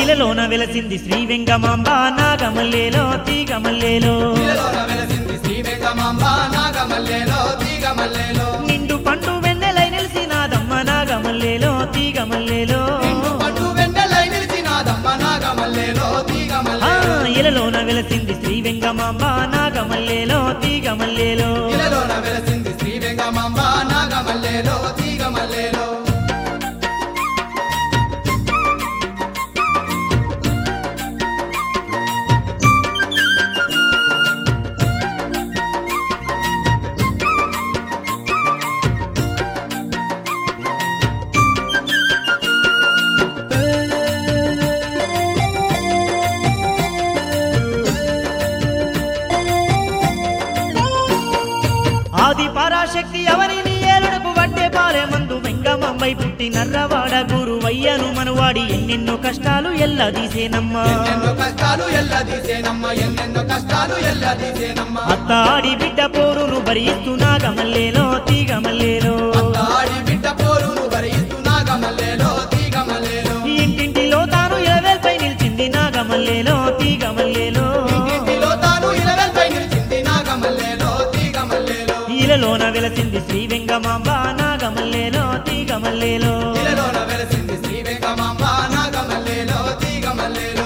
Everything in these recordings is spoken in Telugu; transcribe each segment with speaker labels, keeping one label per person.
Speaker 1: ఇలలోన వెలసింది శ్రీ వెంగమాంబ నాగమల్లేలో తీగమల్లేలో
Speaker 2: ఇలలోన వెలసింది శ్రీ వెంగమాంబ నాగమల్లేలో తీగమల్లేలో
Speaker 1: నిండు పండు వెన్నెలై నిలిసినాదమ్మ నాగమల్లేలో తీగమల్లేలో
Speaker 2: నిండు పట్టు వెన్నెలై నిలిచినాదమ్మ నాగమల్లేలో
Speaker 1: ఆ
Speaker 2: తీగమల్లేలో
Speaker 1: ఇలలోన వెలసింది శ్రీ వెంగమాంబ నాగమల్లేలో తీగమల్లేలో
Speaker 2: ఇలలోన వెలసింది శ్రీ వెంగమాంబ నాగమల్లేలో తీగమల్లేలో
Speaker 1: ఆది పరాశక్తి ఎవరిని ఏలుడకు వడ్డే పాలే మందు వెంగమాంబై పుట్టి నర్రవాడ గురువయ్యను మనువాడి ఎన్నెన్నో కష్టాలు ఎల్లదీసేనమ్మా
Speaker 2: ఎన్నెన్నో కష్టాలు ఎల్లదీసేనమ్మ ఎన్నెన్నో కష్టాలు ఎల్లదీసేనమ్మ
Speaker 1: అత్తాడి బిడ్డ పోరును భరిస్తూ నాగమల్లేలో తీగమల్లేలో
Speaker 2: ఆడి బిడ్డ పోరును భరిస్తూ నాగమల్లేలో తీగమల్లేలో
Speaker 1: ఇంటింటిలో తాను ఇలవేల్పై నిలిచింది నాగమల్లేలో తీగమల్లేలో
Speaker 2: ఇంటిలో తాను ఇలవెల్పై నిలిచింది నాగమల్లేలో తీగమల్లేలో
Speaker 1: ఇలలోన వెలసింది శ్రీ వెంగమాంబ నాగమల్లేలో తీగమల్లేలో
Speaker 2: ఇలలోన వెలసింది శ్రీ వెంగమాంబ నాగమల్లేలో తీగమల్లేలో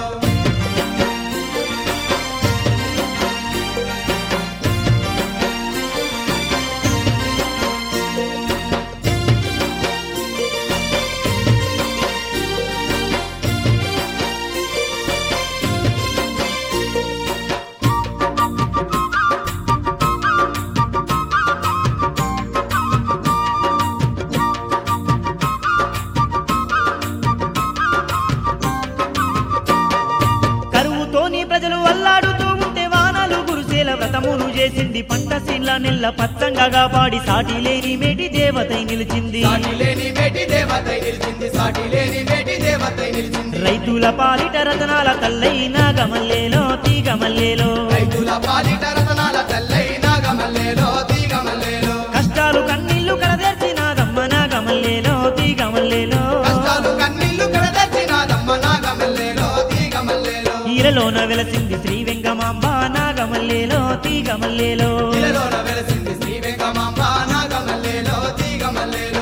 Speaker 1: కరువుతోని ప్రజలు అల్లాడుతూ ఉంటే వానలు గురుసేల వ్రతమును చేసింది పంట సీన్ల నెల్ల పచ్చంగా కాపాడి సాటి లేని మేటి దేవతై నిలిచింది
Speaker 2: సాటి లేని మేటి దేవతై నిలిచింది సాటి లేని మేటి దేవతై నిలిచింది
Speaker 1: రైతుల పాలిట రతనాల తల్లై నాగమల్లేలో తీగమల్లేలో
Speaker 2: రైతుల పాలిట రతనాల తల్లై నాగమల్లేలో తీగమల్లేలో
Speaker 1: కష్టాలు కన్నీళ్లు కడదెర్చినాదమ్మ నాగమల్లేలో తీగమల్లేలో
Speaker 2: కష్టాలు కన్నీళ్లు కడదచ్చినాదమ్మ నాగమల్లేలో తీగమల్లేలో
Speaker 1: ఈరలోన వెలసింది శ్రీ వెంగమాంబ నాగమల్లేలో తీగమల్లేలో
Speaker 2: ఇలలోన వెలసింది శ్రీ వెంగమాంబ నాగమల్లేలో తీగమల్లేలో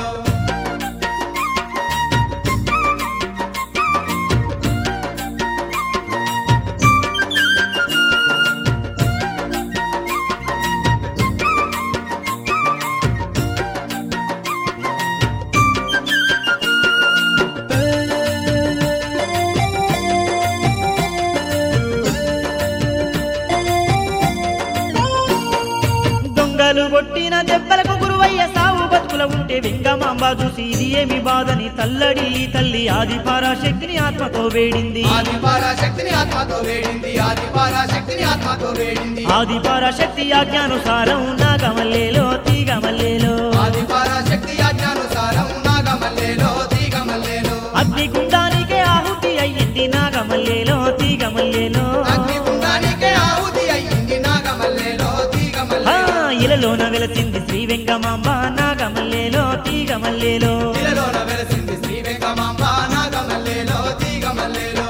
Speaker 1: దొంగలు కొట్టిన దెబ్బలకు గురువయ్య సావు బతుకుల ఉంటే వెంగమాంబ చూసి ఇది ఏమి బాధని తల్లడి తల్లి ఆది పరాశక్తిని ఆత్మతో వేడింది
Speaker 2: ఆది పరాశక్తిని ఆత్మతో వేడింది ఆది పరాశక్తిని ఆత్మతో వేడింది
Speaker 1: ఆది పరాశక్తి ఆజ్ఞానుసారం నాగమల్లేలో తీగమల్లేలో
Speaker 2: ఆది పరాశక్తి ఆజ్ఞానుసారం నాగమల్లేలో తీగమల్లేలో
Speaker 1: అగ్నిగుండానికే ఆహుతి అయ్యింది నాగమల్లేలో తీగమల్లేలో
Speaker 2: అగ్నిగుండానికే ఆహుతి అయ్యింది నాగమల్లేలో
Speaker 1: ఆ
Speaker 2: తీగమల్లేలో
Speaker 1: ఇలలోన వెలసింది శ్రీ వెంగమాంబ నాగమల్లేలో తీగమల్లేలో
Speaker 2: ఇలలోన వెలసింది శ్రీ వెంగమాంబ నాగమల్లేలో తీగమల్లేలో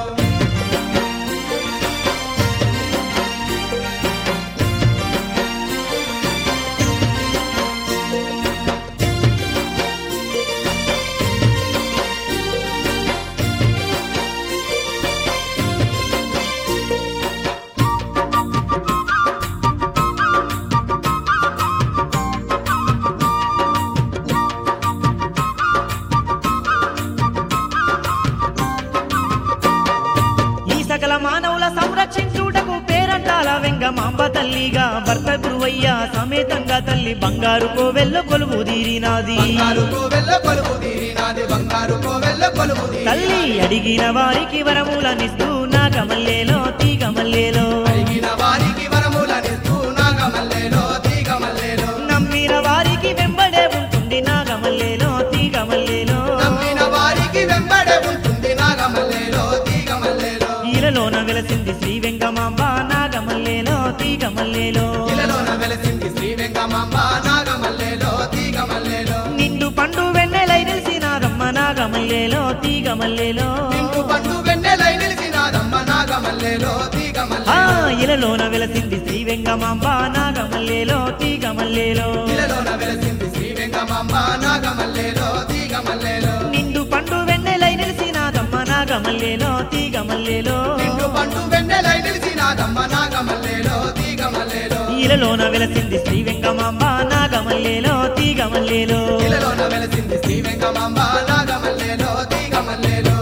Speaker 1: ఈ సకల మానవుల సంరక్షించుటకు పేరంటాల వెంగమాంబ తల్లిగా భర్త గురువయ్య సమేతంగా తల్లి బంగారు కోవెల్ల కొలువు తీరినాది
Speaker 2: బంగారు కోవెల్ల కొలుపు తీరినాది బంగారు కోవెల్ల కొలుపు తీరి
Speaker 1: తల్లి అడిగిన వారికి వరములనిస్తూ నాగమల్లేలో తీగమల్లేలో
Speaker 2: అడిగిన వారికి వరములనిస్తూ నాగమల్లేలో తీగమల్లేలో
Speaker 1: నమ్మిన వారికి వెంబడే ఉంటుంది నాగమల్లేలో తీగమల్లేలో
Speaker 2: నమ్మిన వారికి వెంబడే ఉంటుంది నాగమల్లేలో తీగమల్లేలో
Speaker 1: ఈలలోన వెలసింది శ్రీ వెంగమాంబ నాగమల్లేలో తీగమల్లేలో
Speaker 2: ఇలలోన వెలసింది శ్రీ వెంగమాంబ నాగమల్లేలో తీగమల్లేలో
Speaker 1: నిండు పండు వెన్నెలై నిలిసినాదమ్మ నాగమల్లేలో తీగమల్లేలో
Speaker 2: నిండు పండు వెన్నెలై నిలిచి
Speaker 1: ఇలలోన వెలసింది శ్రీ వెంగమాంబ నాగమల్లేలో తీగమల్లేలో
Speaker 2: ఇలలోన వెలసింది శ్రీ వెంగమాంబ నాగమల్లేలో తీగమల్లేలో
Speaker 1: నిండు పండు వెన్నెలై నిలిసినాదమ్మ నాగమల్లేలో తీగమల్లేలో
Speaker 2: నిండు పండు వెన్నెలై నిలిచినాదమ్మ నాగమల్లేలో తీగమల్లేలో
Speaker 1: ఇలలోన వెలసింది శ్రీ వెంగమాంబ నాగమల్లేలో తీగమల్లేలో
Speaker 2: ఇలలోన వెలసింది శ్రీ వెంగమాంబ నాగమల్లేలో తీగమల్లేలో